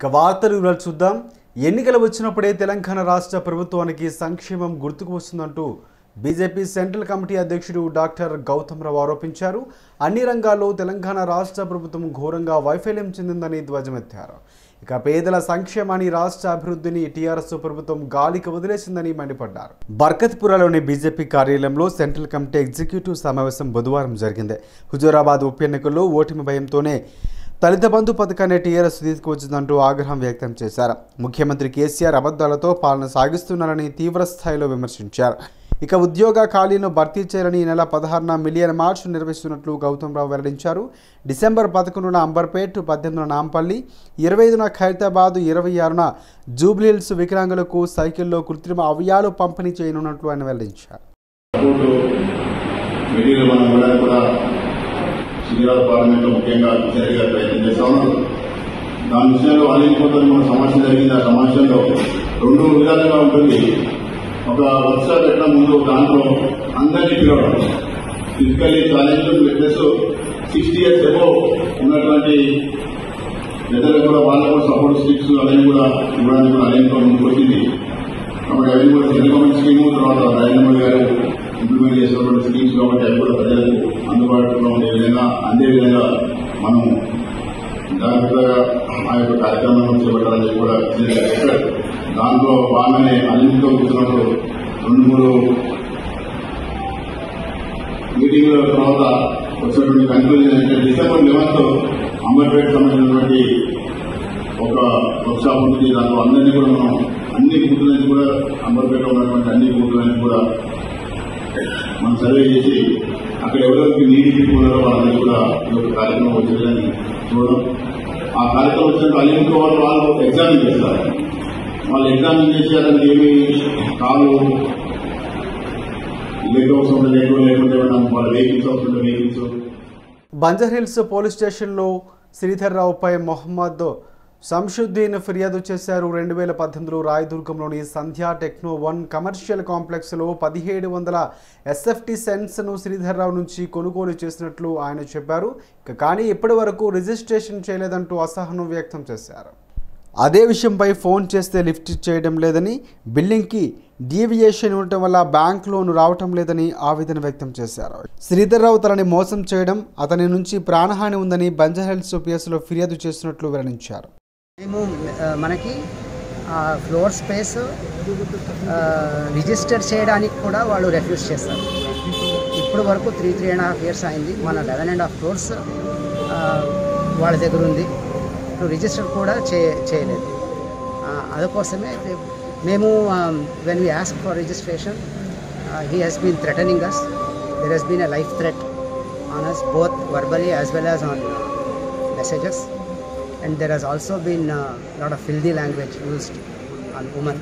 ఇక వార్తలు వివరాలు చూద్దాం ఎన్నికలు వచ్చినప్పుడే తెలంగాణ రాష్ట్ర ప్రభుత్వానికి సంక్షేమం గుర్తుకు వస్తుందంటూ బీజేపీ సెంట్రల్ కమిటీ అధ్యక్షుడు డాక్టర్ గౌతమ్ రావు ఆరోపించారు అన్ని రంగాల్లో తెలంగాణ రాష్ట్ర ప్రభుత్వం ఘోరంగా వైఫల్యం చెందిందని ధ్వజమెత్తారు ఇక పేదల సంక్షేమాన్ని రాష్ట్ర అభివృద్ధిని టీఆర్ఎస్ ప్రభుత్వం గాలికి వదిలేసిందని మండిపడ్డారు బర్కత్పురాలోని బీజేపీ కార్యాలయంలో సెంట్రల్ కమిటీ ఎగ్జిక్యూటివ్ సమావేశం బుధవారం జరిగింది హుజూరాబాద్ ఉప ఎన్నికల్లో ఓటమి భయంతోనే దళిత బంధు పథకాన్ని టీఆర్ఎస్ తీసుకువచ్చిందంటూ ఆగ్రహం వ్యక్తం చేశారు ముఖ్యమంత్రి కేసీఆర్ అబద్ధాలతో పాలన సాగిస్తున్నారని తీవ్ర స్థాయిలో విమర్శించారు ఇక ఉద్యోగ ఖాళీలను భర్తీ చేయాలని ఈ నెల పదహారున మిలియన్ మార్చ్ నిర్వహిస్తున్నట్లు గౌతమ్ రావు వెల్లడించారు డిసెంబర్ పదకొండున అంబర్పేట్ పద్దెనిమిదిన నాంపల్లి ఇరవై ఐదున ఖైరతాబాద్ ఇరవై ఆరున జూబ్లీహిల్స్ వికలాంగులకు సైకిల్లో కృత్రిమ అవయాలు పంపిణీ చేయనున్నట్లు ఆయన వెల్లడించారు కోర్టు మెటీరియల్ మనం ఇవ్వడానికి కూడా సికింద్రాబాద్ పార్లమెంట్ లో ముఖ్యంగా జరిగే ప్రయత్నం చేస్తా ఉన్నారు దాని విషయంలో అలీపోతుంది మన సమస్య జరిగింది ఆ సమస్యలో రెండు విధాలుగా ఉంటుంది ఒక వర్క్షాప్ పెట్టడం ముందు దాంట్లో అందరినీ పిలవడం physically challenge plus sixty years above ఉన్నటువంటి పెద్దలకు కూడా వాళ్ళకు కూడా సపోర్ట్ స్టిక్స్ అవన్నీ కూడా ఇవ్వడానికి కూడా అలీతో ముందుకు వచ్చింది కాబట్టి అవన్నీ కూడా సెంట్రల్ గవర్నమెంట్ స్కీము తర్వాత నరేంద్ర మోడీ గారు ఇంప్లిమెంట్ చేసినటువంటి స్కీమ్స్ కాబట్టి అవి కూడా ప్రజలకు అందుబాటులో ఉండే విధంగా అందే విధంగా మనం జాగ్రత్తగా ఆ యొక్క కార్యక్రమాలను చేపట్టాలని చెప్పి కూడా క్లియర్గా చెప్పారు దాంట్లో భాగంగానే అన్నింటితో కూర్చున్నప్పుడు రెండు మూడు మీటింగ్ల తర్వాత వచ్చినటువంటి కన్క్లూజన్ ఏంటంటే డిసెంబర్ లెవెన్త్ అంబర్పేట సంబంధించినటువంటి ఒక వర్క్షాప్ ఉంది దాంట్లో అందరినీ కూడా మనం అన్ని బూతుల నుంచి కూడా అంబర్పేట ఉన్నటువంటి అన్ని బూతుల నుంచి కూడా మనం సర్వే చేసి అక్కడ ఎవరెవరికి నీటి పీపుల్ ఉన్నారో వాళ్ళని కూడా ఈ యొక్క కార్యక్రమం వచ్చేదని చూడడం ఆ కార్యక్రమం వచ్చినట్టు అల్లింకో వాళ్ళు వాళ్ళు ఎగ్జామిన్ చేస్తారు వాళ్ళు ఎగ్జామిన్ చేసేదానికి ఏమి కాలు లేక అవసరం లేకుండా లేకుంటే ఏమన్నా వాళ్ళ వెహికల్స్ అవసరం వెహికల్స్ బంజర్హిల్స్ పోలీస్ స్టేషన్లో శ్రీధర్ రావుపై మొహమ్మద్ సంషుద్దీన్ ఫిర్యాదు చేశారు రెండు వేల పద్దెనిమిదిలో రాయదుర్గంలోని సంధ్యా టెక్నో వన్ కమర్షియల్ కాంప్లెక్స్లో పదిహేడు వందల ఎస్ఎఫ్టీ సెన్స్ను శ్రీధర్ రావు నుంచి కొనుగోలు చేసినట్లు ఆయన చెప్పారు ఇక కానీ ఇప్పటి వరకు రిజిస్ట్రేషన్ చేయలేదంటూ అసహనం వ్యక్తం చేశారు అదే విషయంపై ఫోన్ చేస్తే లిఫ్ట్ చేయడం లేదని బిల్లింగ్కి డీవియేషన్ ఉండటం వల్ల బ్యాంక్ లోన్ రావటం లేదని ఆవేదన వ్యక్తం చేశారు శ్రీధర్రావు తనని మోసం చేయడం అతని నుంచి ప్రాణహాని ఉందని బంజారాహిల్స్ పిఎస్లో ఫిర్యాదు చేసినట్లు వెల్లడించారు మేము ఆ, మనకి ఆ ఫ్లోర్ స్పేస్ ఆ, రిజిస్టర్ చేయడానికి కూడా వాళ్ళు రెఫ్యూజ్ చేస్తారు ఇప్పుడు వరకు three three and half years అయింది మన లెవెన్ అండ్ హాఫ్ ఫ్లోర్స్ ఆ, వాళ్ళ దగ్గర ఉంది ఇప్పుడు రిజిస్టర్ కూడా చే చేయలేదు ఆ, అందుకోసమే మేము when we ask for registration he has been threatening us there he's been a life threat on us both verbally as well as on messages and there has also been a lot of filthy language used on women.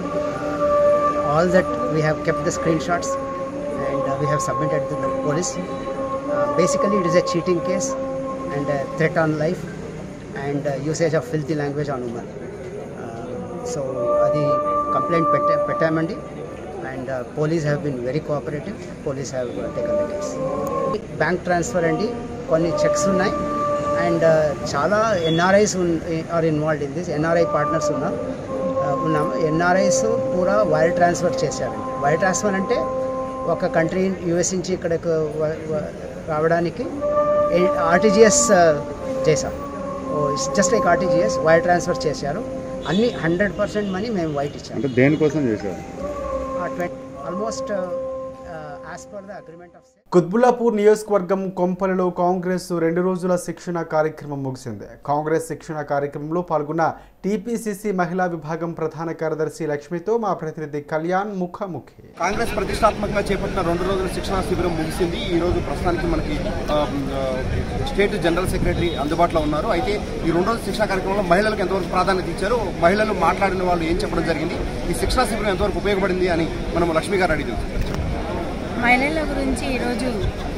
Uh, all that we have kept the screenshots and uh, we have submitted to the police. Uh, basically, it is a cheating case and a threat on life and uh, usage of filthy language on women. Uh, so, the complaint pet- petamendi and uh, police have been very cooperative. Police have uh, taken the case. Bank transfer అండి కొన్ని cheques ఉన్నాయి and చాలా NRIs are involved in this NRI partners ఉన్నారు uh, ఉన్నాము NRIs కూడా wire transfer చేశారండి wire transfer అంటే ఒక కంట్రీ యూఎస్ నుంచి ఇక్కడకు వ- వ- రావడానికి ఆర్టీజీఎస్ చేశాం it's just like RTGS wire transfer చేశారు అన్ని హండ్రెడ్ పర్సెంట్ మనీ మేము వైట్ ఇచ్చాము అంటే దేనికోసం చేశారు almost as per the agreement of Quthbullapur నియోజకవర్గం కొంపలలో కాంగ్రెస్ రెండు రోజుల శిక్షణ కార్యక్రమం ముగిసింది కాంగ్రెస్ శిక్షణ కార్యక్రమంలో పాల్గొన్న టీపీసీసీ మహిళా విభాగం ప్రధాన కార్యదర్శి లక్ష్మితో మా ప్రతినిధి కళ్యాణ్ ముఖాముఖి కాంగ్రెస్ ప్రతిష్టాత్మకంగా చేపట్టిన రెండు రోజుల శిక్షణా శిబిరం ముగిసింది ఈ రోజు ప్రస్తుతానికి మనకి ఆ, ఆ, స్టేట్ జనరల్ సెక్రటరీ అందుబాటులో ఉన్నారు అయితే ఈ రెండు రోజుల శిక్షణా కార్యక్రమంలో మహిళలకు ఎంతవరకు ప్రాధాన్యత ఇచ్చారు మహిళలు మాట్లాడిన వాళ్ళు ఏం చెప్పడం జరిగింది ఈ శిక్షణా శిబిరం ఎంతవరకు ఉపయోగపడింది అని మనం లక్ష్మి గారు అడిగి తెలుసుకుందాం. మహిళల గురించి ఈరోజు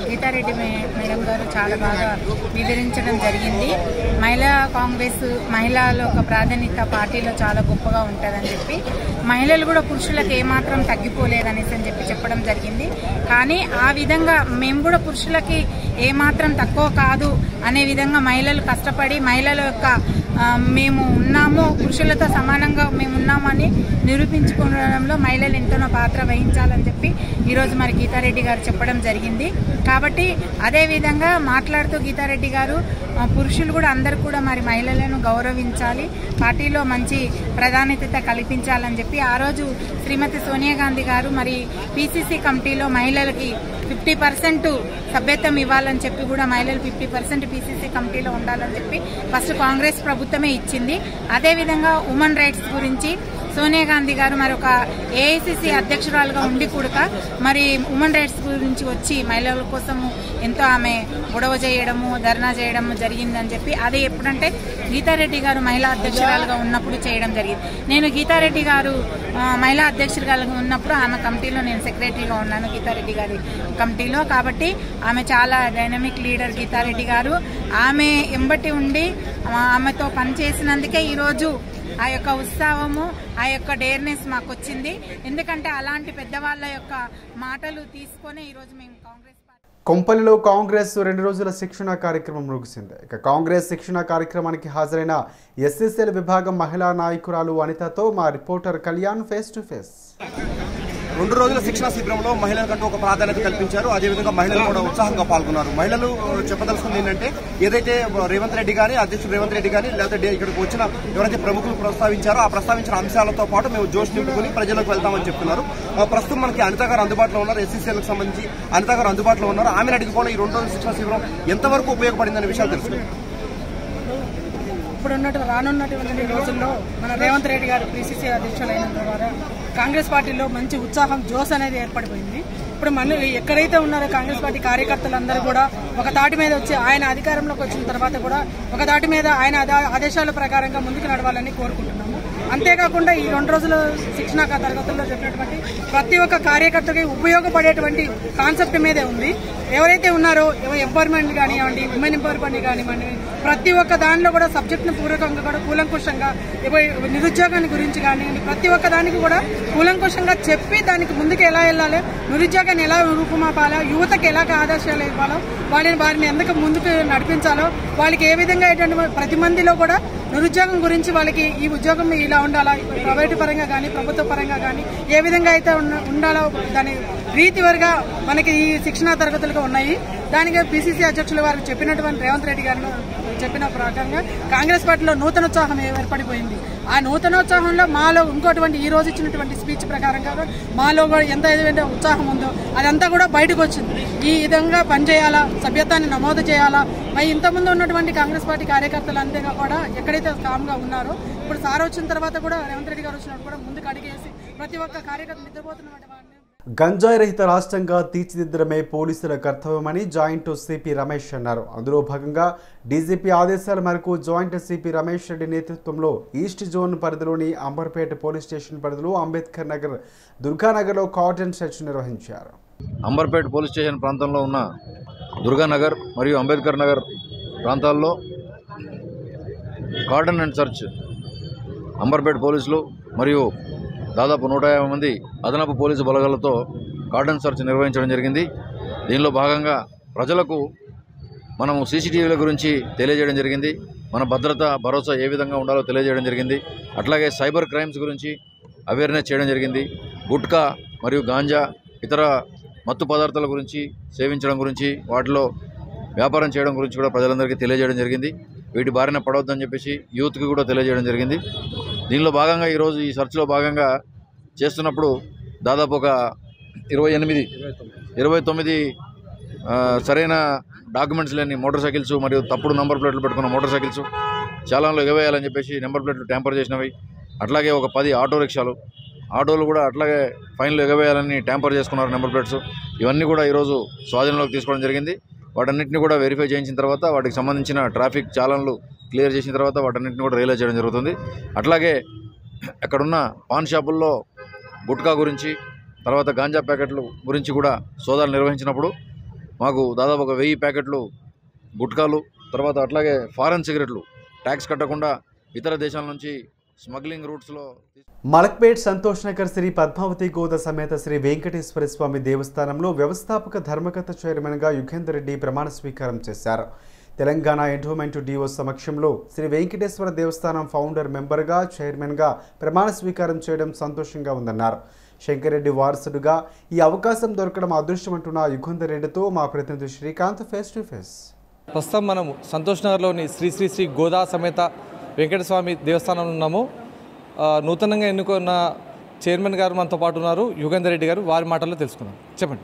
గీతారెడ్డి మే- మేడం గారు చాలా బాగా వివరించడం జరిగింది మహిళా కాంగ్రెస్ మహిళల ఒక ప్రాధాన్యత పార్టీలో చాలా గొప్పగా ఉంటుందని చెప్పి మహిళలు కూడా పురుషులకు ఏమాత్రం తగ్గిపోలేదనేసి అని చెప్పి చెప్పడం జరిగింది కానీ ఆ విధంగా మేము కూడా పురుషులకి ఏమాత్రం తక్కువ కాదు అనే విధంగా మహిళలు కష్టపడి మహిళల యొక్క ఆ, మేము ఉన్నాము పురుషులతో సమానంగా మేము ఉన్నామని నిరూపించుకోవడంలో మహిళలు ఎంతో పాత్ర వహించాలని చెప్పి ఈరోజు మరి గీతారెడ్డి గారు చెప్పడం జరిగింది కాబట్టి అదే విధంగా మాట్లాడుతూ గీతారెడ్డి గారు ఆ, పురుషులు కూడా అందరూ కూడా మరి మహిళలను గౌరవించాలి పార్టీలో మంచి ప్రాధాన్యత కల్పించాలని చెప్పి ఆ రోజు శ్రీమతి సోనియా గాంధీ గారు మరి పిసిసి కమిటీలో మహిళలకి ఫిఫ్టీ పర్సెంట్ సభ్యత్వం ఇవ్వాలని చెప్పి కూడా మహిళలు ఫిఫ్టీ పర్సెంట్ పీసీసీ కమిటీలో ఉండాలని చెప్పి ఫస్ట్ కాంగ్రెస్ ప్రభుత్వమే ఇచ్చింది అదేవిధంగా ఉమెన్ రైట్స్ గురించి సోనియా గాంధీ గారు మరి ఒక ఏఐసిసి అధ్యక్షురాలుగా ఉండి కూడా మరి ఉమెన్ రైట్స్ గురించి వచ్చి మహిళల కోసము ఎంతో ఆమె గొడవ చేయడము ధర్నా చేయడము జరిగిందని చెప్పి అది ఎప్పుడంటే గీతారెడ్డి గారు మహిళా అధ్యక్షురాలుగా ఉన్నప్పుడు చేయడం జరిగింది నేను గీతారెడ్డి గారు ఆ, మహిళా అధ్యక్షురాలుగా ఉన్నప్పుడు ఆమె కమిటీలో నేను సెక్రటరీగా ఉన్నాను గీతారెడ్డి గారి కమిటీలో కాబట్టి ఆమె చాలా డైనమిక్ లీడర్ గీతారెడ్డి గారు ఆమె ఎంబటి ఉండి ఆ, ఆమెతో పనిచేసినందుకే ఈరోజు ఆ యొక్క ఉత్సాహము ఆ యొక్క డేర్నెస్ మాకు వచ్చింది ఎందుకంటే అలాంటి పెద్దవాళ్ళ యొక్క మాటలు తీసుకొని ఈరోజు మేము కాంగ్రెస్ పార్టీ కొంపల్లిలో కాంగ్రెస్ రెండు రోజుల శిక్షణ కార్యక్రమం ముగిసింది ఇక కాంగ్రెస్ శిక్షణ కార్యక్రమానికి హాజరైన ఎస్ఎస్ఎల్ విభాగం మహిళా నాయకురాలు అనితతో మా reporter Kalyan face to face రెండు రోజుల శిక్షణ శిబిరంలో మహిళలకంటూ ఒక ప్రాధాన్యత కల్పించారు అదేవిధంగా మహిళలు కూడా ఉత్సాహంగా పాల్గొన్నారు మహిళలు చెప్పదలుచుకుంది ఏంటంటే ఏదైతే రేవంత్ రెడ్డి గాని అధ్యక్షుడు రేవంత్ రెడ్డి గాని లేకపోతే డే- ఇక్కడికి వచ్చిన ఎవరైతే ప్రముఖులు ప్రస్తావించారో ఆ ప్రస్తావించిన అంశాలతో పాటు మేము జోష్ నింపుకుని ప్రజలకు వెళ్తామని చెప్తున్నారు ఆ, ప్రస్తుతం మనకి అనిత గారు అందుబాటులో ఉన్నారు ఎస్సీసీలకు సంబంధించి అనిత గారు అందుబాటులో ఉన్నారు ఆమెను అడిగి కూడా ఈ రెండు రోజుల శిక్షణ శిబిరం ఎంతవరకు ఉపయోగపడిందనే విషయాలు తెలుసుకుంటాం ఇప్పుడు ఉన్నట్టు రానున్నటువంటి రోజుల్లో మన రేవంత్ రెడ్డి గారు పిసిసి అధ్యక్షులైన ద్వారా కాంగ్రెస్ పార్టీలో మంచి ఉత్సాహం జోస్ అనేది ఏర్పడిపోయింది ఇప్పుడు మన ఎక్కడైతే ఉన్నారో కాంగ్రెస్ పార్టీ కార్యకర్తలందరూ కూడా ఒక తాటి మీద వచ్చి ఆయన అధికారంలోకి వచ్చిన తర్వాత కూడా ఒక తాటి మీద ఆయన ఆదా- ఆదేశాల ప్రకారంగా ముందుకు నడవాలని కోరుకుంటున్నాము అంతేకాకుండా ఈ రెండు రోజుల శిక్షణ తరగతుల్లో చెప్పినటువంటి ప్రతి ఒక్క కార్యకర్తకి ఉపయోగపడేటువంటి కాన్సెప్ట్ మీదే ఉంది ఎవరైతే ఉన్నారో ఎంపవర్మెంట్ కానివ్వండి ఉమెన్ ఎంపవర్మెంట్ కానివ్వండి ప్రతి ఒక్క దానిలో కూడా సబ్జెక్ట్ను పూర్వకంగా కూడా కూలంకుషంగా ఇవ- నిరుద్యోగాన్ని గురించి కానివ్వండి ప్రతి ఒక్క దానికి కూడా కూలంకుషంగా చెప్పి దానికి ముందుకు ఎలా వెళ్ళాలి నిరుద్యోగాన్ని ఎలా రూపుమాపాలో యువతకి ఎలా ఆదర్శాలు ఇవ్వాలో వారిని వారిని ఎందుకు ముందుకు నడిపించాలో వాళ్ళకి ఏ విధంగా ఎటువంటి ప్రతి మందిలో కూడా నిరుద్యోగం గురించి వాళ్ళకి ఈ ఉద్యోగం ఇలా ఉండాలా ప్రైవేటు పరంగా కానీ ప్రభుత్వ పరంగా కానీ ఏ విధంగా అయితే ఉన్న- ఉండాలో దాని రీతి వరగా మనకి ఈ శిక్షణా తరగతులుగా ఉన్నాయి దానికి పిసిసి అధ్యక్షుల వారికి చెప్పినటువంటి రేవంత్ రెడ్డి గారు చెప్పిన ప్రకారంగా కాంగ్రెస్ పార్టీలో నూతనోత్సాహం ఏర్పడిపోయింది ఆ నూతనోత్సాహంలో మాలో ఇంకోటువంటి ఈ రోజు ఇచ్చినటువంటి స్పీచ్ ప్రకారంగా కూడా మాలో కూడా ఎంత ఏదైతే ఉత్సాహం ఉందో అదంతా కూడా బయటకు వచ్చింది ఈ విధంగా పనిచేయాలా సభ్యత్వాన్ని నమోదు చేయాలా మరి ఇంతకుముందు ఉన్నటువంటి కాంగ్రెస్ పార్టీ కార్యకర్తలు అంతేగా కూడా ఎక్కడైతే కామ్గా ఉన్నారో ఇప్పుడు సార్ వచ్చిన తర్వాత కూడా రేవంత్ రెడ్డి గారు వచ్చినప్పుడు కూడా ముందుకు అడిగేసి ప్రతి ఒక్క కార్యకర్త నిద్రపోతున్నటువంటి వారిని గంజాయి రహిత రాష్ట్రంగా తీర్చిదిద్దడమే పోలీసుల కర్తవ్యమని జాయింట్ సిపి రమేష్ అన్నారు అందులో భాగంగా డీజీపీ ఆదేశాల మేరకు జాయింట్ సిపి రమేష్ రెడ్డి నేతృత్వంలో ఈస్ట్ జోన్ పరిధిలోని అంబర్పేట పోలీస్ స్టేషన్ పరిధిలో అంబేద్కర్ నగర్ దుర్గానగర్లో కాటన్ సెర్చ్ నిర్వహించారు అంబర్పేట్ పోలీస్ స్టేషన్ ప్రాంతంలో ఉన్న దుర్గానగర్ మరియు అంబేద్కర్ నగర్ ప్రాంతాల్లో కార్డన్ అండ్ సర్చ్ అంబర్పేట్ పోలీసులు మరియు దాదాపు నూట యాభై మంది అదనపు పోలీసు బలగాలతో కార్డన్ సర్చ్ నిర్వహించడం జరిగింది దీనిలో భాగంగా ప్రజలకు మనము సీసీటీవీల గురించి తెలియజేయడం జరిగింది మన భద్రత భరోసా ఏ విధంగా ఉండాలో తెలియజేయడం జరిగింది అట్లాగే సైబర్ క్రైమ్స్ గురించి అవేర్నెస్ చేయడం జరిగింది గుట్కా మరియు గాంజా ఇతర మత్తు పదార్థాల గురించి సేవించడం గురించి వాటిలో వ్యాపారం చేయడం గురించి కూడా ప్రజలందరికీ తెలియజేయడం జరిగింది వీటి బారిన పడవద్దని చెప్పేసి యూత్కి కూడా తెలియజేయడం జరిగింది దీనిలో భాగంగా ఈరోజు ఈ సెర్చ్లో భాగంగా చేస్తున్నప్పుడు దాదాపు ఒక ఇరవై ఎనిమిది ఇరవై తొమ్మిది ఆ, సరైన డాక్యుమెంట్స్ లేని మోటార్ సైకిల్స్ మరియు తప్పుడు నంబర్ ప్లేట్లు పెట్టుకున్న మోటార్ సైకిల్స్ చాలాలో ఎగవేయాలని చెప్పేసి నెంబర్ ప్లేట్లు ట్యాంపర్ చేసినవి అట్లాగే ఒక పది ఆటో రిక్షాలు ఆటోలు కూడా అట్లాగే ఫైన్లు ఎగవేయాలని ట్యాంపర్ చేసుకున్నారు నెంబర్ ప్లేట్స్ ఇవన్నీ కూడా ఈరోజు స్వాధీనంలోకి తీసుకోవడం జరిగింది వాటన్నిటిని కూడా వెరిఫై చేయించిన తర్వాత వాటికి సంబంధించిన ట్రాఫిక్ చాలన్లు క్లియర్ చేసిన తర్వాత వాటన్నిటిని కూడా రియలైజ్ చేయడం జరుగుతుంది అట్లాగే అక్కడున్న పాన్ షాపుల్లో గుట్కా గురించి తర్వాత గాంజా ప్యాకెట్లు గురించి కూడా సోదాలు నిర్వహించినప్పుడు మాకు దాదాపు ఒక వెయ్యి ప్యాకెట్లు గుట్కాలు తర్వాత అట్లాగే ఫారెన్ సిగరెట్లు ట్యాక్స్ కట్టకుండా ఇతర దేశాల నుంచి స్మగ్లింగ్ రూట్స్లో మలక్పేట్ సంతోష్ నగర్ శ్రీ పద్మావతి గోద సమేత శ్రీ వెంకటేశ్వర స్వామి దేవస్థానంలో వ్యవస్థాపక ధర్మకర్త చైర్మన్గా యుగేందర్ రెడ్డి ప్రమాణ స్వీకారం చేశారు తెలంగాణ ఎండోమెంట్ డిఓ సమక్షంలో శ్రీ వెంకటేశ్వర దేవస్థానం ఫౌండర్ మెంబర్గా చైర్మన్గా ప్రమాణ స్వీకారం చేయడం సంతోషంగా ఉందన్నారు శంకరెడ్డి వారసుడుగా ఈ అవకాశం దొరకడం అదృష్టం అంటున్న యుగంధర్ రెడ్డితో మా ప్రతినిధి శ్రీకాంత్ ఫేస్ టు ఫేస్ ప్రస్తుతం మనము సంతోష్ నగర్లోని శ్రీ శ్రీ శ్రీ గోదా సమేత వెంకటస్వామి దేవస్థానంలో ఉన్నాము ఆ, నూతనంగా ఎన్నుకున్న చైర్మన్ గారు మనతో పాటు ఉన్నారు యుగేందర్ రెడ్డి గారు వారి మాటల్లో తెలుసుకుందాం చెప్పండి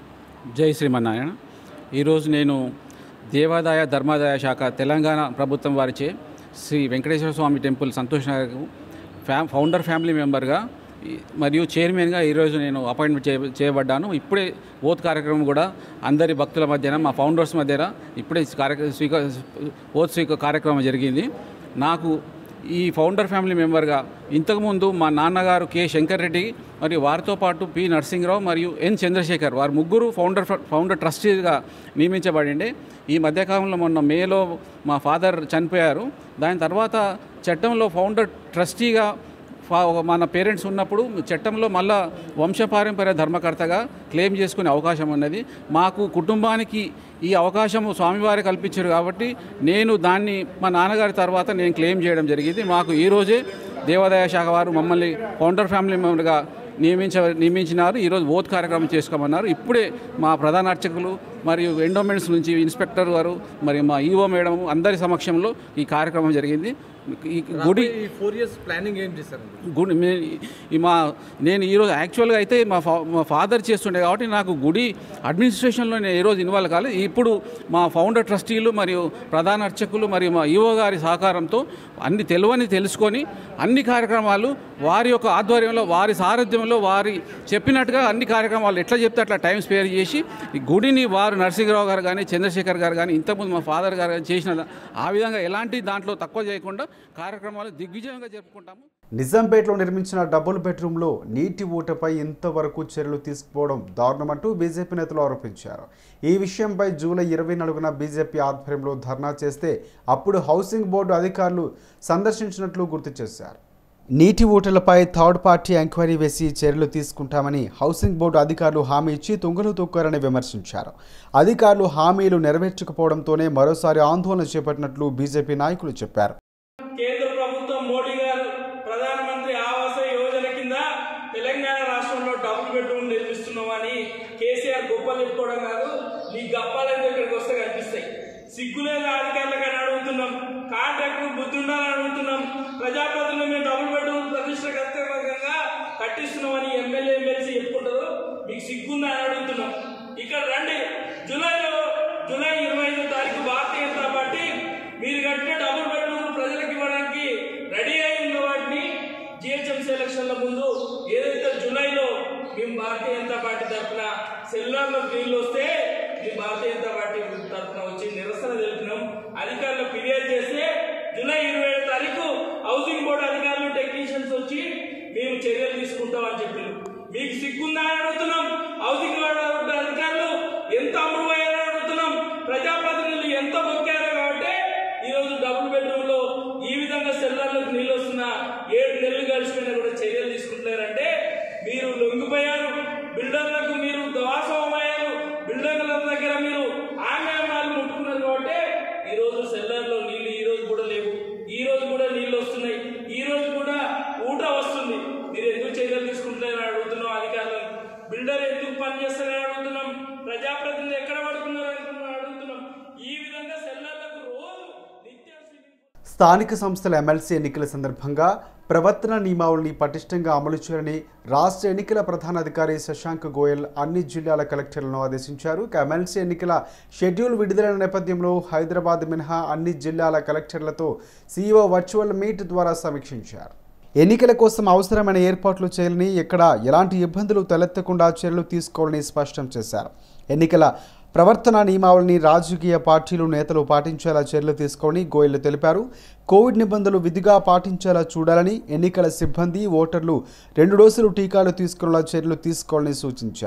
జై శ్రీమన్నారాయణ ఈరోజు నేను దేవాదాయ ధర్మాదాయ శాఖ తెలంగాణ ప్రభుత్వం వారిచే శ్రీ వెంకటేశ్వర స్వామి టెంపుల్ సంతోష్ నగర్కు ఫ్యా ఫౌండర్ ఫ్యామిలీ మెంబర్గా ఈ- మరియు చైర్మన్గా ఈరోజు నేను అపాయింట్మెంట్ చేయ చేయబడ్డాను ఇప్పుడే ఓత్ కార్యక్రమం కూడా అందరి భక్తుల మధ్యన మా ఫౌండర్స్ మధ్యన ఇప్పుడే కార్యక్రమం స్వీక ఓత్ స్వీక కార్యక్రమం జరిగింది నాకు ఈ ఫౌండర్ ఫ్యామిలీ మెంబర్గా ఇంతకుముందు మా నాన్నగారు కె శంకర్ రెడ్డి మరియు వారితో పాటు పి నరసింహరావు మరియు ఎన్ చంద్రశేఖర్ వారు ముగ్గురు ఫౌండర్ ఫౌండర్ ట్రస్టీగా నియమించబడిండే ఈ మధ్యకాలంలో మొన్న మేలో మా ఫాదర్ చనిపోయారు దాని తర్వాత చట్టంలో ఫౌండర్ ట్రస్టీగా ఫా- మన పేరెంట్స్ ఉన్నప్పుడు చట్టంలో మళ్ళా వంశపారంపర్య ధర్మకర్తగా క్లెయిమ్ చేసుకునే అవకాశం ఉన్నది మాకు కుటుంబానికి ఈ అవకాశము స్వామివారి కల్పించారు కాబట్టి నేను దాన్ని మా నాన్నగారి తర్వాత నేను క్లెయిమ్ చేయడం జరిగింది మాకు ఈరోజే దేవాదాయ శాఖ వారు మమ్మల్ని ఫౌండర్ ఫ్యామిలీ మెంబర్గా నియమించ నియమించినారు ఈరోజు ఓత్ కార్యక్రమం చేసుకోమన్నారు ఇప్పుడే మా ప్రధాన అర్చకులు మరియు ఎండోమెంట్స్ నుంచి ఇన్స్పెక్టర్ గారు మరియు మా ఈఓ మేడం అందరి సమక్షంలో ఈ కార్యక్రమం జరిగింది ఈ గుడి ఫోర్ ఇయర్స్ ప్లానింగ్ ఏం చేశారు గుడి మే- ఈ మా నేను ఈరోజు యాక్చువల్గా అయితే మా ఫా మా ఫాదర్ చేస్తుండే కాబట్టి నాకు గుడి అడ్మినిస్ట్రేషన్లో నేను ఏ రోజు ఇన్వాల్వ్ కాలేదు ఇప్పుడు మా ఫౌండర్ ట్రస్టీలు మరియు ప్రధాన అర్చకులు మరియు మా ఈవో గారి సహకారంతో అన్ని తెలివని తెలుసుకొని అన్ని కార్యక్రమాలు వారి యొక్క ఆధ్వర్యంలో వారి సారథ్యంలో వారి చెప్పినట్టుగా అన్ని కార్యక్రమాలు ఎట్లా చెప్తే అట్లా టైం స్పేర్ చేసి ఈ గుడిని వారు నరసింహరావు గారు కానీ చంద్రశేఖర్ గారు కానీ ఇంతకుముందు మా ఫాదర్ గారు కానీ చేసిన ఆ విధంగా ఎలాంటి దాంట్లో తక్కువ చేయకుండా కార్యక్రమాలు దిగ్విజయంగా జరుపుకుంటాము నిజాంపేటలో నిర్మించిన డబుల్ బెడ్రూమ్లో నీటి ఊటపై ఇంతవరకు చర్యలు తీసుకుపోవడం దారుణమంటూ బీజేపీ నేతలు ఆరోపించారు ఈ విషయంపై జూలై ఇరవై నాలుగున బీజేపీ ఆధ్వర్యంలో ధర్నా చేస్తే అప్పుడు హౌసింగ్ బోర్డు అధికారులు సందర్శించినట్లు గుర్తు చేశారు నీటి ఊటలపై థర్డ్ పార్టీ ఎంక్వైరీ వేసి చర్యలు తీసుకుంటామని హౌసింగ్ బోర్డు అధికారులు హామీ ఇచ్చి తుంగలు తొక్కారని విమర్శించారు అధికారులు హామీలు నెరవేర్చకపోవడంతోనే మరోసారి ఆందోళన చేపట్టినట్లు బీజేపీ నాయకులు చెప్పారు కేంద్ర ప్రభుత్వం మోడీ గారు ప్రధానమంత్రి ఆవాస యోజన కింద తెలంగాణ రాష్ట్రంలో డబుల్ బెడ్రూమ్ నిర్మిస్తున్నామని కేసీఆర్ గొప్పలు చెప్పుకోవడం కాదు నీ గప్పాలైతే ఇక్కడికి వస్తే కనిపిస్తాయి సిగ్గులేని అధికారులకు అడుగుతున్నాం కాంట్రాక్టర్ బుద్ధి ఉండాలని అడుగుతున్నాం ప్రజాప్రతినిధులు మేము డబుల్ బెడ్రూమ్ ప్రతిష్టకర్తకంగా కట్టిస్తున్నామని ఎమ్మెల్యే ఎమ్మెల్సీ చెప్పుకుంటారు మీకు సిగ్గుందని అడుగుతున్నాం ఇక్కడ రండి జూలైలో జూలై ఇరవై ఐదో తారీఖు భారతీయ జనతా పార్టీ మీరు కట్టిన డబుల్ బెడ్రూమ్ ప్రజలకు ఇవ్వడానికి రెడీ అయి ఉన్న వాటిని జిహెచ్ఎంసీ ఎలక్షన్ల ముందు ఏదైతే జూలైలో మేము భారతీయ జనతా పార్టీ తరఫున సెల్లార్లో నీళ్ళు వస్తే మేము భారతీయ జనతా పార్టీ తరఫున వచ్చి నిరసన తెలిపినాం అధికారులు ఫిర్యాదు చేస్తే జూలై ఇరవై ఏడు తారీఖు హౌసింగ్ బోర్డు అధికారులు టెక్నీషియన్స్ వచ్చి మేము చర్యలు తీసుకుంటామని చెప్పారు మీకు సిగ్గుందా అని అడుగుతున్నాం హౌసింగ్ బోర్డు అధికారులు ఎంత అమృతమయ్యారని అడుగుతున్నాం ప్రజాప్రతినిధులు ఎంత మొక్కారో కాబట్టి ఈ రోజు డబుల్ బెడ్రూమ్ లో ఈ విధంగా సెల్లార్లకు నీళ్ళు వస్తున్నా ఏడు నెలలు గడిచిపోయినా కూడా చర్యలు తీసుకుంటున్నారంటే మీరు లొంగిపోయారు బిల్డర్లకు మీరు దాసోహమయ్యారు బిల్డర్ల దగ్గర మీరు ఆంగ్లాలు ముట్టుకున్నారు కాబట్టి ఈ రోజు సెల్లార్లో నీళ్లు ఈ రోజు కూడా లేవు ఈ రోజు కూడా నీళ్లు వస్తున్నాయి ఈ రోజు కూడా ఊట వస్తుంది మీరు ఎందుకు చర్యలు తీసుకుంటున్నారని అడుగుతున్నాం అధికారులను బిల్డర్ ఎందుకు పనిచేస్తారని అడుగుతున్నాం ప్రజాప్రతినిధులు ఎక్కడ పడుతున్నారు అనుకున్నాం అడుగుతున్నాం ఈ విధంగా సెల్లార్లకు రోజు నిత్యం స్విమ్మింగ్ స్థానిక సంస్థల ఎమ్మెల్సీ ఎన్నికల సందర్భంగా ప్రవర్తన నియమావళిని పటిష్టంగా అమలు చేయాలని రాష్ట్ర ఎన్నికల ప్రధానాధికారి శశాంక్ గోయల్ అన్ని జిల్లాల కలెక్టర్లను ఆదేశించారు ఇక ఎమ్మెల్సీ ఎన్నికల షెడ్యూల్ విడుదలైన నేపథ్యంలో హైదరాబాద్ మినహా అన్ని జిల్లాల కలెక్టర్లతో సీఈఓ వర్చువల్ మీట్ ద్వారా సమీక్షించారు ఎన్నికల కోసం అవసరమైన ఏర్పాట్లు చేయాలని ఎక్కడ ఎలాంటి ఇబ్బందులు తలెత్తకుండా చర్యలు తీసుకోవాలని స్పష్టం చేశారు ఎన్నికల ప్రవర్తన నియమావళిని రాజకీయ పార్టీలు నేతలు పాటించేలా చర్యలు తీసుకోవాలని గోయల్ తెలిపారు కోవిడ్ నిబంధనలు విధిగా పాటించేలా చూడాలని ఎన్నికల సిబ్బంది ఓటర్లు రెండు డోసులు టీకాలు తీసుకునేలా చర్యలు తీసుకోవాలని సూచించారు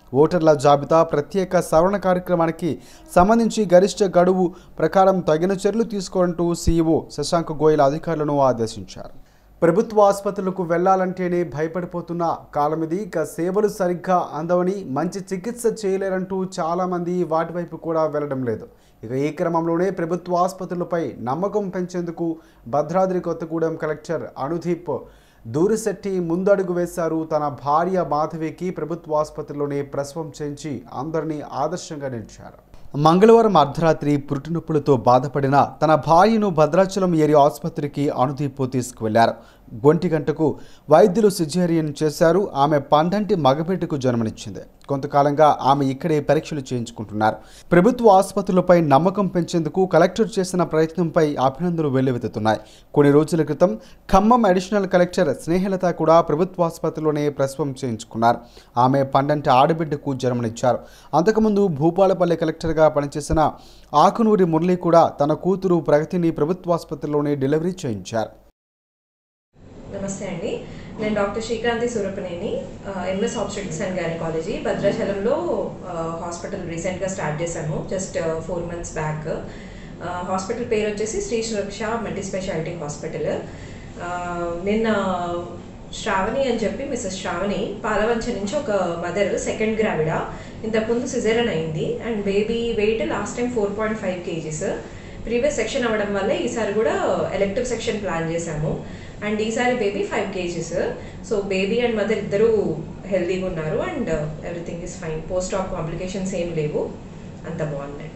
ఓటర్ల జాబితా ప్రత్యేక సవరణ కార్యక్రమానికి సంబంధించి గరిష్ట గడువు ప్రకారం తగిన చర్యలు తీసుకోవాలంటూ సీఈఓ శశాంక్ గోయల్ అధికారులను ఆదేశించారు ప్రభుత్వ ఆసుపత్రులకు వెళ్లాలంటేనే భయపడిపోతున్న కాలం ఇది ఇక సేవలు సరిగ్గా అందవని మంచి చికిత్స చేయలేరంటూ చాలామంది వాటి వైపు కూడా వెళ్ళడం లేదు ఇక ఈ క్రమంలోనే ప్రభుత్వ ఆసుపత్రులపై నమ్మకం పెంచేందుకు భద్రాద్రి కొత్తగూడెం కలెక్టర్ అనుదీప్ దూరిశెట్టి ముందడుగు వేశారు తన భార్య మాధవికి ప్రభుత్వ ఆసుపత్రిలోనే ప్రసవం చేయించి అందరినీ ఆదర్శంగా నిలిచారు మంగళవారం అర్ధరాత్రి పురుటినొప్పులతో బాధపడిన తన భార్యను భద్రాచలం ఏరియా ఆసుపత్రికి అనుదీపు తీసుకువెళ్లారు ఒంటి గంటకు వైద్యులు సిజేరియన్ చేశారు ఆమె పండంటి మగబిడ్డకు జన్మనిచ్చింది కొంతకాలంగా ఆమె ఇక్కడే పరీక్షలు చేయించుకుంటున్నారు ప్రభుత్వ ఆసుపత్రులపై నమ్మకం పెంచేందుకు కలెక్టర్ చేసిన ప్రయత్నంపై అభినందనలు వెల్లువెత్తుతున్నాయి కొన్ని రోజుల క్రితం ఖమ్మం అడిషనల్ కలెక్టర్ స్నేహలత కూడా ప్రభుత్వ ఆసుపత్రిలోనే ప్రసవం చేయించుకున్నారు ఆమె పండంటి ఆడబిడ్డకు జన్మనిచ్చారు అంతకుముందు భూపాలపల్లి కలెక్టర్గా పనిచేసిన ఆకునూరి మురళి కూడా తన కూతురు ప్రగతిని ప్రభుత్వ ఆసుపత్రిలోనే డెలివరీ చేయించారు నమస్తే అండి నేను doctor Srikanthi Surapaneni MS obstetrics and gynaecology భద్రాచలంలో హాస్పిటల్ రీసెంట్గా స్టార్ట్ చేశాము just four months back hospital పేరు వచ్చేసి Sri Suraksha multi speciality hospital నిన్న శ్రావణి అని చెప్పి మిస్సెస్ శ్రావణి పాలవంచ నుంచి ఒక మదర్ సెకండ్ గ్రావిడ ఇంతకుముందు సిజరన్ అయింది and baby weight last time four point five kgs previous section అవ్వడం వల్ల ఈసారి కూడా ఎలెక్టివ్ సెక్షన్ ప్లాన్ చేశాము అండ్ ఈసారి baby five kgs so baby and mother ఇద్దరు హెల్దీగా ఉన్నారు and everything is fine post op complications ఏం లేవు అంత బాగున్నాయి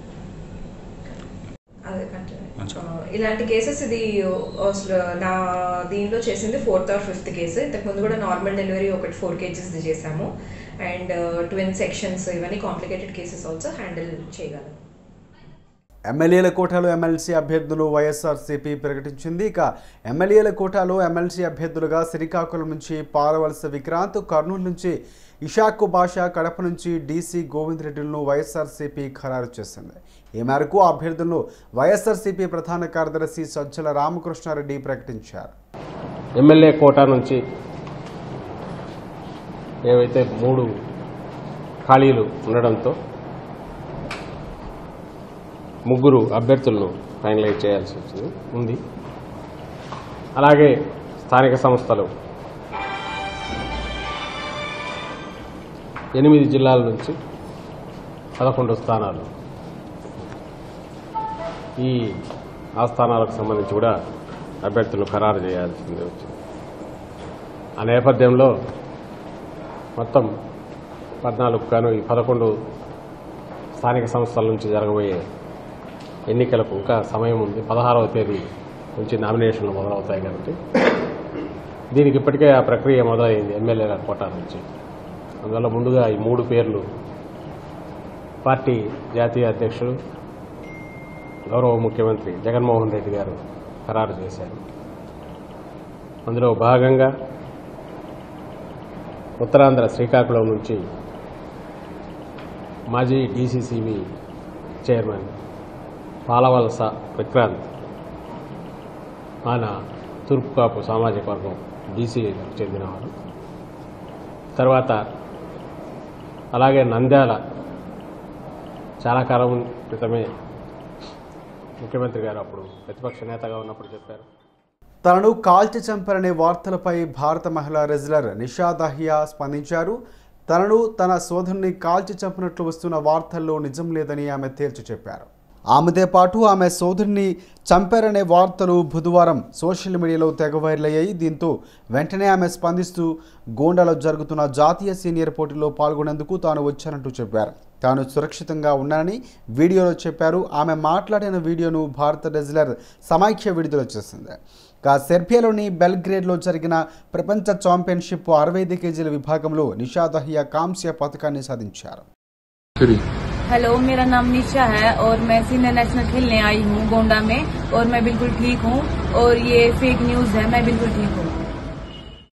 అదే continue. ఆ, ఇలాంటి కేసెస్ ఇది అసలు నా దీనిలో చేసింది ఫోర్త్ ఆర్ ఫిఫ్త్ కేసు ఇంతకుముందు కూడా నార్మల్ డెలివరీ ఒకటి ఫోర్ కేజెస్ది చేశాము అండ్ ట్విన్ సెక్షన్స్ ఇవన్నీ కాంప్లికేటెడ్ కేసెస్ ఆల్సో హ్యాండిల్ చేయగలం ఎమ్మెల్యేల కోటాలో ఎమ్మెల్సీ అభ్యర్థులు వైఎస్ఆర్సీపీ ప్రకటించింది ఇక ఎమ్మెల్యేల కోటాలో ఎమ్మెల్సీ అభ్యర్థులుగా శ్రీకాకుళం నుంచి పాలవలస విక్రాంత్ కర్నూలు నుంచి ఇషాకు భాష కడప నుంచి డీసీ గోవింద్ రెడ్డిలను వైఎస్ఆర్సీపీ ఖరారు చేసింది ఈ మేరకు ఆ అభ్యర్థులను వైఎస్ఆర్సీపీ ప్రధాన కార్యదర్శి సజ్జల రామకృష్ణారెడ్డి ప్రకటించారు ఎమ్మెల్యే కోటా నుంచి ఏవైతే మూడు ఖాళీలు ఉండడంతో ముగ్గురు అభ్యర్థులను ఫైనలైజ్ చేయాల్సి వచ్చింది ఉంది అలాగే స్థానిక సంస్థలు ఎనిమిది జిల్లాల నుంచి పదకొండు స్థానాలు ఈ ఆ స్థానాలకు సంబంధించి కూడా అభ్యర్థులను ఖరారు చేయాల్సింది వచ్చింది ఆ నేపథ్యంలో మొత్తం పద్నాలుగు గాను ఈ పదకొండు స్థానిక సంస్థల నుంచి జరగబోయే ఎన్నికలకు ఇంకా సమయం ఉంది పదహారవ తేదీ నుంచి నామినేషన్లు మొదలవుతాయి కాబట్టి దీనికి ఇప్పటికే ఆ ప్రక్రియ మొదలైంది ఎమ్మెల్యేల కోటా నుంచి అందువల్ల ముందుగా ఈ మూడు పేర్లు పార్టీ జాతీయ అధ్యక్షుడు గౌరవ ముఖ్యమంత్రి జగన్మోహన్ రెడ్డి గారు ఖరారు చేశారు అందులో భాగంగా ఉత్తరాంధ్ర శ్రీకాకుళం నుంచి మాజీ డీసీసీబీ చైర్మన్ పాలవలస విక్రాంత్ ఆయన తూర్పు కాపు సామాజిక వర్గం డీసీకి చెందినవారు తర్వాత అలాగే నంద్యాల చాలా కాలం క్రితమే ముఖ్యమంత్రి గారు అప్పుడు ప్రతిపక్ష నేతగా ఉన్నప్పుడు చెప్పారు తనను కాల్చి చంపారనే వార్తలపై భారత మహిళా రెజ్లర్ నిషా దహియా స్పందించారు తనను తన సోదరుని కాల్చి చంపినట్లు వస్తున్న వార్తల్లో నిజం లేదని ఆమె తేల్చి చెప్పారు ఆమెతో పాటు ఆమె సోదరుని చంపారనే వార్తలు బుధవారం సోషల్ మీడియాలో తెగ వైరల్ అయ్యాయి దీంతో వెంటనే ఆమె స్పందిస్తూ గోండాలో జరుగుతున్న జాతీయ సీనియర్ పోటీలో పాల్గొనేందుకు తాను వచ్చానంటూ చెప్పారు తాను సురక్షితంగా ఉన్నానని వీడియోలో చెప్పారు ఆమె మాట్లాడిన వీడియోను భారత రెజ్లర్ సమాఖ్య విడుదల చేసింది ఇక సెర్బియాలోని బెల్గ్రేడ్లో జరిగిన ప్రపంచ ఛాంపియన్షిప్ అరవై ఐదు కేజీల విభాగంలో నిషా దహియా కాంస్య పథకాన్ని సాధించారు हेलो मेरा नाम निशा है और मैं सीनियर नेशनल खेलने आई हूँ गोंडा में और मैं बिल्कुल ठीक हूँ और ये फेक न्यूज है मैं बिल्कुल ठीक हूँ